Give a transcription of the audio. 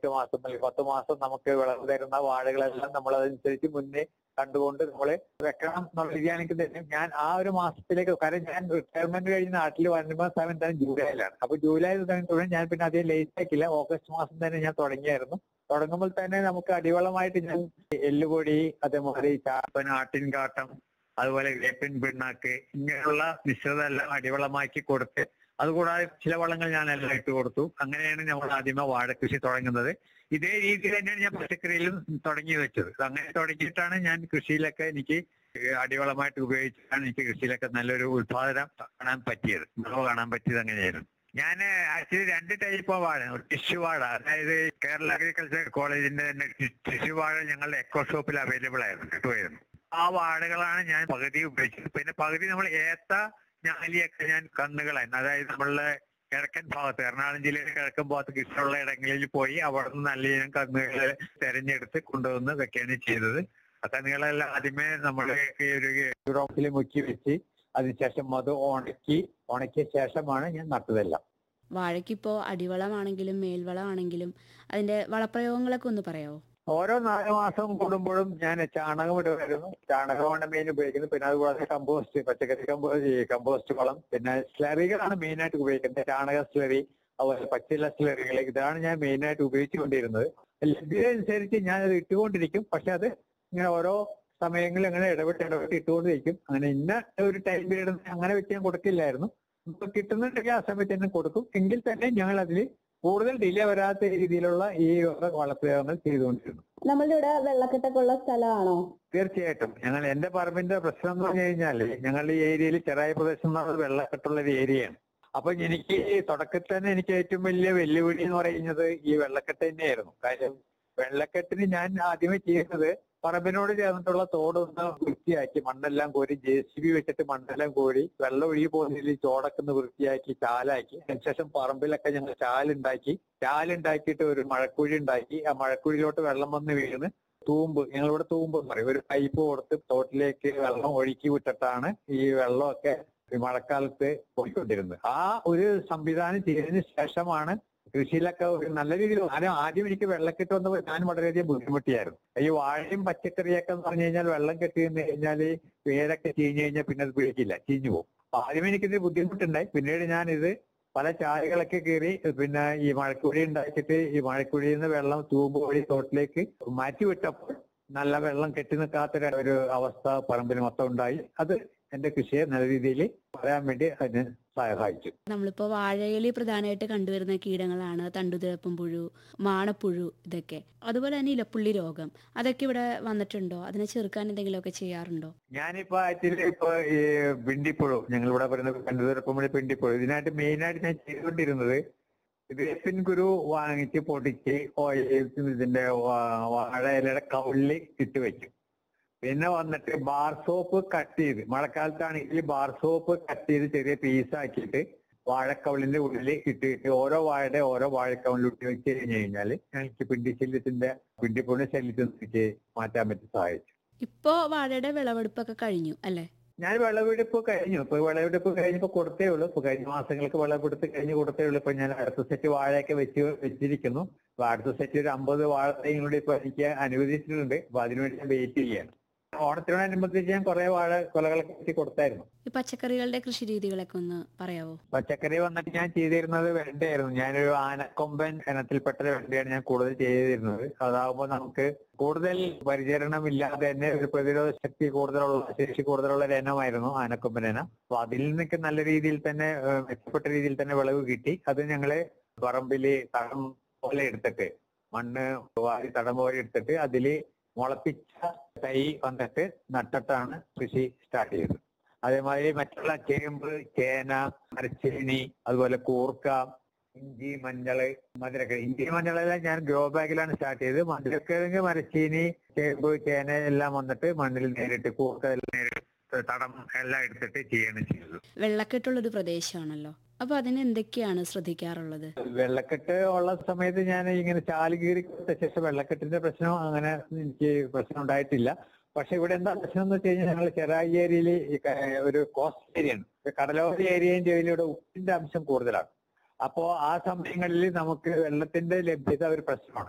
എട്ട് മാസം അല്ലെങ്കിൽ പത്ത് മാസം നമുക്ക് വിളവ് തരുന്ന വാഴകളെല്ലാം നമ്മൾ അതനുസരിച്ച് മുന്നേ കണ്ടുകൊണ്ട് നമ്മൾ വെക്കണം എന്നുള്ള രീതിയാണ് എനിക്ക് തരുന്നത് ഞാൻ ആ ഒരു മാസത്തിലേക്ക് കാരണം ഞാൻ റിട്ടയർമെന്റ് കഴിഞ്ഞ് നാട്ടിൽ വരുമ്പോൾ സമയം തന്നെ ജൂലൈയിലാണ് അപ്പൊ ജൂലൈ തുടങ്ങി ഞാൻ പിന്നെ അധികം ലേറ്റ് ആക്കില്ല ഓഗസ്റ്റ് മാസം തന്നെ ഞാൻ തുടങ്ങിയായിരുന്നു തുടങ്ങുമ്പോൾ തന്നെ നമുക്ക് അടിവളമായിട്ട് ഞാൻ എല്ലുപൊടി അതേമാതിരി ചാപ്പൻ ആട്ടിൻകാട്ടം അതുപോലെ വേപ്പിൻ പിണ്ണാക്ക് ഇങ്ങനെയുള്ള മിശ്രിതം എല്ലാം അടിവളമാക്കി കൊടുത്ത് അതുകൂടാതെ ചില വളങ്ങൾ ഞാൻ എല്ലാം ഇട്ട് കൊടുത്തു അങ്ങനെയാണ് നമ്മൾ ആദ്യമേ വാഴക്കൃഷി തുടങ്ങുന്നത് ഇതേ രീതിയിൽ തന്നെയാണ് ഞാൻ പച്ചക്കറിയിലും തുടങ്ങി വെച്ചത് അങ്ങനെ തുടങ്ങിയിട്ടാണ് ഞാൻ കൃഷിയിലൊക്കെ എനിക്ക് അടിവളമായിട്ട് ഉപയോഗിച്ചിട്ടാണ് എനിക്ക് കൃഷിയിലൊക്കെ നല്ലൊരു ഉത്പാദനം കാണാൻ പറ്റിയത് വിളവ് കാണാൻ പറ്റിയത് അങ്ങനെയായിരുന്നു ഞാൻ ആക്ച്വലി രണ്ട് ടൈപ്പ് വാഴ ടിഷ്യൂ വാഴ അതായത് കേരള അഗ്രികൾച്ചർ കോളേജിന്റെ തന്നെ ടിഷ്യൂ വാഴ ഞങ്ങളുടെ എക്കോ ഷോപ്പിൽ അവൈലബിൾ ആയിരുന്നു കിട്ടുമായിരുന്നു ആ വാഴകളാണ് ഞാൻ പകുതി ഉപയോഗിച്ചത് പിന്നെ പകുതി നമ്മൾ ഏത്ത ഞാലിയൊക്കെ ഞാൻ കന്നുകളായിരുന്നു അതായത് നമ്മളുടെ കിഴക്കൻ ഭാഗത്ത് എറണാകുളം ജില്ലയിലെ കിഴക്കൻ ഭാഗത്ത് ഇഷ്ടമുള്ള ഇടങ്ങളിൽ പോയി അവിടെ നിന്ന് നല്ല ഇനം കന്നുകളെ തെരഞ്ഞെടുത്ത് കൊണ്ടുവന്ന് വെക്കുകയാണ് ചെയ്തത് ആ കന്നുകളെല്ലാം ആദ്യമേ നമ്മൾ ഒരു യൂറോപ്പിൽ മുക്കി വെച്ച് അതിനുശേഷം അത് ഉണക്കി ഉണക്കിയ ശേഷമാണ് ഞാൻ നട്ടതെല്ലാം വാഴയ്ക്കിപ്പോൾ അടിവളമാണെങ്കിലും മേൽവളമാണെങ്കിലും അതിന്റെ വളപ്രയോഗങ്ങളൊക്കെ ഒന്ന് പറയാമോ ഓരോ നാല് മാസം കൂടുമ്പോഴും ഞാൻ ചാണകം ഇടുമായിരുന്നു ചാണകമാണ് മെയിൻ ഉപയോഗിക്കുന്നത് പിന്നെ അതുകൂടാതെ കമ്പോസ്റ്റ് പച്ചക്കറി കമ്പോസ്റ്റ് കമ്പോസ്റ്റ് വളം പിന്നെ സ്ലറികളാണ് മെയിൻ ആയിട്ട് ഉപയോഗിക്കുന്നത് ചാണക സ്ലറി അതുപോലെ പച്ചില സ്ലറികൾ ഇതാണ് ഞാൻ മെയിൻ ആയിട്ട് ഉപയോഗിച്ചുകൊണ്ടിരുന്നത് ലഭ്യത അനുസരിച്ച് ഞാൻ അത് ഇട്ടുകൊണ്ടിരിക്കും പക്ഷെ അത് ഇങ്ങനെ ഓരോ സമയങ്ങളിൽ അങ്ങനെ ഇടപെട്ട് ഇടപെട്ട് ഇട്ടുകൊണ്ടിരിക്കും അങ്ങനെ ഇന്ന ഒരു ടൈം പീരീഡ് അങ്ങനെ വെച്ച് ഞാൻ കൊടുക്കില്ലായിരുന്നു ഇപ്പൊ കിട്ടുന്നുണ്ടെങ്കിൽ ആ സമയത്ത് തന്നെ കൊടുക്കും എങ്കിൽ തന്നെ ഞങ്ങൾ അതിൽ കൂടുതൽ ഡിലേ വരാത്ത രീതിയിലുള്ള ഈ വക വളപ്രയോഗങ്ങൾ ചെയ്തുകൊണ്ടിരുന്നു നമ്മളുടെ ഇവിടെ വെള്ളക്കെട്ടൊക്കെ ഉള്ള സ്ഥലമാണോ തീർച്ചയായിട്ടും ഞങ്ങൾ എന്റെ പറമ്പിന്റെ പ്രശ്നം എന്ന് പറഞ്ഞു കഴിഞ്ഞാല് ഞങ്ങളുടെ ഈ ഏരിയയിൽ ചെറായ പ്രദേശം എന്ന് പറയുന്നത് വെള്ളക്കെട്ടുള്ള ഒരു ഏരിയയാണ് അപ്പൊ എനിക്ക് ഈ തുടക്കത്തിൽ തന്നെ എനിക്ക് ഏറ്റവും വലിയ വെല്ലുവിളി എന്ന് പറയുന്നത് ഈ വെള്ളക്കെട്ട് തന്നെയായിരുന്നു കാര്യം വെള്ളക്കെട്ടിന് ഞാൻ ആദ്യമേ ചെയ്യുന്നത് പറമ്പിനോട് ചേർന്നിട്ടുള്ള തോടൊന്ന് വൃത്തിയാക്കി മണ്ണെല്ലാം കോരി ജെ സി ബി വെച്ചിട്ട് മണ്ണെല്ലാം കോരി വെള്ളം ഒഴുകി പോകുന്നതിൽ ചോടക്കൊന്ന് വൃത്തിയാക്കി ചാലാക്കി അതിനുശേഷം പറമ്പിലൊക്കെ ഞങ്ങൾ ചാലുണ്ടാക്കി ചാലുണ്ടാക്കിയിട്ട് ഒരു മഴക്കുഴി ഉണ്ടാക്കി ആ മഴക്കുഴിയിലോട്ട് വെള്ളം വന്ന് വീണ് തൂമ്പ് ഞങ്ങളിവിടെ തൂമ്പ് എന്ന് പറയും ഒരു പൈപ്പ് കൊടുത്ത് തോട്ടിലേക്ക് വെള്ളം ഒഴുക്കി വിട്ടിട്ടാണ് ഈ വെള്ളമൊക്കെ ഈ മഴക്കാലത്ത് പോയിക്കൊണ്ടിരുന്നത് ആ ഒരു സംവിധാനം ചെയ്തതിന് ശേഷമാണ് കൃഷിയിലൊക്കെ ഒരു നല്ല രീതിയിൽ ആദ്യം ആദ്യം എനിക്ക് വെള്ളക്കെട്ട് വന്നപ്പോൾ ഞാൻ വളരെയധികം ബുദ്ധിമുട്ടിയായിരുന്നു ഈ വാഴയും പച്ചക്കറിയൊക്കെ എന്ന് പറഞ്ഞു കഴിഞ്ഞാൽ വെള്ളം കെട്ടി നിന്ന് കഴിഞ്ഞാൽ വേരൊക്കെ ചീഞ്ഞു കഴിഞ്ഞാൽ പിന്നെ അത് പിടിക്കില്ല ചീഞ്ഞു പോകും അപ്പൊ ആദ്യം എനിക്കിത് ബുദ്ധിമുട്ടുണ്ടായി പിന്നീട് ഞാൻ ഇത് പല ചാലുകളൊക്കെ കയറി പിന്നെ ഈ മഴക്കുഴി ഉണ്ടാക്കിയിട്ട് ഈ മഴക്കുഴിയിൽ നിന്ന് വെള്ളം തൂമ്പ് വഴി തോട്ടിലേക്ക് മാറ്റി വിട്ടപ്പോൾ നല്ല വെള്ളം കെട്ടി നിൽക്കാത്ത ഒരു അവസ്ഥ പറമ്പിൽ മൊത്തം ഉണ്ടായി അത് എന്റെ കൃഷിയെ നല്ല രീതിയിൽ പറയാൻ വേണ്ടി അതിന് സഹായിച്ചു നമ്മളിപ്പോൾ വാഴയിൽ പ്രധാനമായിട്ട് കണ്ടുവരുന്ന കീടങ്ങളാണ് തണ്ടുതിരപ്പൻ പുഴു മാണപ്പുഴു ഇതൊക്കെ അതുപോലെ തന്നെ ഇലപ്പുള്ളി രോഗം അതൊക്കെ ഇവിടെ വന്നിട്ടുണ്ടോ അതിനെ ചെറുക്കാൻ എന്തെങ്കിലുമൊക്കെ ചെയ്യാറുണ്ടോ ഞാനിപ്പോ ആക്ച്വലി ഇപ്പൊ ഈ പിണ്ടിപ്പുഴു ഞങ്ങൾ ഇവിടെ പറയുന്നത് കണ്ടുതീർപ്പുമ്പോൾ പിണ്ടിപ്പുഴു ഇതിനായിട്ട് മെയിൻ ആയിട്ട് ഞാൻ ചെയ്തുകൊണ്ടിരുന്നത് വേപ്പിൻ കുരു വാങ്ങിച്ച് പൊടിച്ച് ഓയിൽ ഇതിന്റെ വാ- വാഴ ഇലയുടെ കവിളിൽ ഇട്ട് വെക്കും പിന്നെ വന്നിട്ട് ബാർ സോപ്പ് കട്ട് ചെയ്ത് മഴക്കാലത്താണെങ്കിൽ ബാർ സോപ്പ് കട്ട് ചെയ്ത് ചെറിയ പീസാക്കിയിട്ട് വാഴക്കവളിന്റെ ഉള്ളിൽ ഇട്ടിട്ട് ഓരോ വാഴയുടെ ഓരോ വാഴക്കവളിൽ ഇട്ട് വെച്ച് കഴിഞ്ഞ് കഴിഞ്ഞാൽ എനിക്ക് പിണ്ടി ശല്യത്തിന്റെ പിണ്ടിപ്പുഴ ശല്യത്തിൽ നിന്ന് മാറ്റാൻ പറ്റി സഹായിച്ചു ഇപ്പോൾ വാഴയുടെ വിളവെടുപ്പൊക്കെ കഴിഞ്ഞു അല്ലേ ഞാൻ വിളവെടുപ്പ് കഴിഞ്ഞു ഇപ്പൊ വിളവെടുപ്പ് കഴിഞ്ഞപ്പോ കൊടുത്തേ ഉള്ളൂ ഇപ്പൊ കഴിഞ്ഞ മാസങ്ങൾക്ക് വിളവെടുത്ത് കഴിഞ്ഞ് കൊടുത്തേ ഉള്ളൂ ഇപ്പൊ ഞാൻ അടുത്ത സെറ്റ് വാഴയൊക്കെ വെച്ച് വെച്ചിരിക്കുന്നു അപ്പൊ അടുത്ത സെറ്റ് ഒരു അമ്പത് വാഴ തൈയും കൂടി ഇപ്പൊ എനിക്ക് അനുവദിച്ചിട്ടുണ്ട് അപ്പൊ അതിനുവേണ്ടി ഞാൻ വെയിറ്റ് ചെയ്യാണ് ഓണത്തിനോടനുബന്ധിച്ച് ഞാൻ കുറെ വാഴ കൊലകളൊക്കെ വെച്ച് കൊടുത്തായിരുന്നു ഈ പച്ചക്കറികളുടെ കൃഷി രീതികളൊക്കെ ഒന്ന് പറയാവോ പച്ചക്കറി വന്നിട്ട് ഞാൻ ചെയ്തിരുന്നത് വെണ്ടയായിരുന്നു ഞാനൊരു ആനക്കൊമ്പൻ ഇനത്തിൽപ്പെട്ട ഒരു വെണ്ടയാണ് ഞാൻ കൂടുതൽ ചെയ്തിരുന്നത് അതാകുമ്പോൾ നമുക്ക് കൂടുതൽ പരിചരണമില്ലാതെ തന്നെ ഒരു പ്രതിരോധ ശക്തി കൂടുതലുള്ള ശേഷി കൂടുതലുള്ള ഒരു ഇനമായിരുന്നു ആനക്കൊമ്പൻ ഇനം അപ്പൊ അതിൽ നിന്നൊക്കെ നല്ല രീതിയിൽ തന്നെ ഏഹ്, മെച്ചപ്പെട്ട രീതിയിൽ തന്നെ വിളവ് കിട്ടി അത് ഞങ്ങള് പറമ്പില് തടം പോലെ എടുത്തിട്ട് മണ്ണ് വാരി തടം പോലെ എടുത്തിട്ട് അതില് മുളപ്പിച്ച തൈ വന്നിട്ട് നട്ടിട്ടാണ് കൃഷി സ്റ്റാർട്ട് ചെയ്തത് അതേമാതിരി മറ്റുള്ള ചേമ്പ് ചേന മരച്ചീനി അതുപോലെ കൂർക്ക ഇഞ്ചി മഞ്ഞള് മധുരക്കിഴ ഇഞ്ചി മഞ്ഞളെല്ലാം ഞാൻ ഗ്രോ ബാഗിലാണ് സ്റ്റാർട്ട് ചെയ്തത് മധുരക്കിഴങ്ങ് മരച്ചീനി ചേമ്പ് ചേന എല്ലാം വന്നിട്ട് മണ്ണിൽ നേരിട്ട് കൂർക്ക എല്ലാം നേരിട്ട് തടം എല്ലാം എടുത്തിട്ട് ചെയ്യാണ് ചെയ്തത് വെള്ളക്കെട്ടുള്ളൊരു പ്രദേശമാണല്ലോ അപ്പൊ അതിന് എന്തൊക്കെയാണ് ശ്രദ്ധിക്കാറുള്ളത് വെള്ളക്കെട്ട് ഉള്ള സമയത്ത് ഞാൻ ഇങ്ങനെ ചാല് കീറി കൊടുത്ത ശേഷം വെള്ളക്കെട്ടിന്റെ പ്രശ്നം അങ്ങനെ എനിക്ക് പ്രശ്നം ഉണ്ടായിട്ടില്ല പക്ഷെ ഇവിടെ എന്താ പ്രശ്നം എന്ന് വെച്ച് കഴിഞ്ഞാൽ ഞങ്ങൾ ചെറായി ഏരിയയിൽ ഒരു കോസ്റ്റ് ഏരിയ ആണ് കടലോര ഏരിയയും ജയിലിലൂടെ ഉപ്പിന്റെ അംശം കൂടുതലാണ് അപ്പോ ആ സമയങ്ങളിൽ നമുക്ക് വെള്ളത്തിന്റെ ലഭ്യത ഒരു പ്രശ്നമാണ്